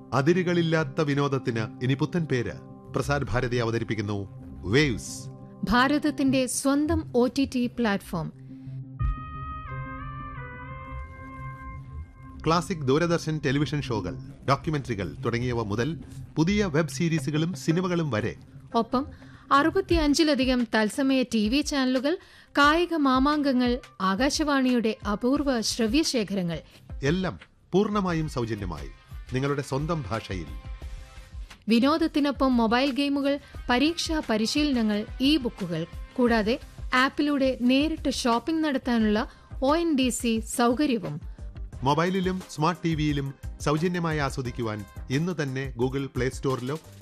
അതിരുകളില്ലാത്ത വിനോദത്തിന് ഇനി പുത്തൻ പേര് പ്രസാർ ഭാരതി അവതരിപ്പിക്കുന്നു വേവ്സ് ഭാരതത്തിന്റെ സ്വന്തം O T T platform classic Doordarshan television ഷോകൾ ഡോക്യുമെന്ററികൾ തുടങ്ങിയവ മുതൽ പുതിയ വെബ് സീരീസുകളും സിനിമകളും വരെ ഒപ്പം അറുപത്തിയഞ്ചിലധികം തത്സമയ ടി വി ചാനലുകൾ കായിക മാമാങ്കങ്ങൾ ആകാശവാണിയുടെ അപൂർവ ശ്രവ്യശേഖരങ്ങൾ എല്ലാം പൂർണ്ണമായും സൗജന്യമായി നിങ്ങളുടെ സ്വന്തം ഭാഷയിൽ വിനോദത്തിനൊപ്പം മൊബൈൽ ഗെയിമുകൾ പരീക്ഷാ പരിശീലനങ്ങൾ ഇ ബുക്കുകൾ കൂടാതെ ആപ്പിലൂടെ നേരിട്ട് ഷോപ്പിംഗ് നടത്താനുള്ള ഒ എൻ ഡി സി സൗകര്യവും മൊബൈലിലും സ്മാർട്ട് ടിവിയിലും സൗജന്യമായി ആസ്വദിക്കുവാൻ ഇന്ന് തന്നെ ഗൂഗിൾ പ്ലേ സ്റ്റോറിലോ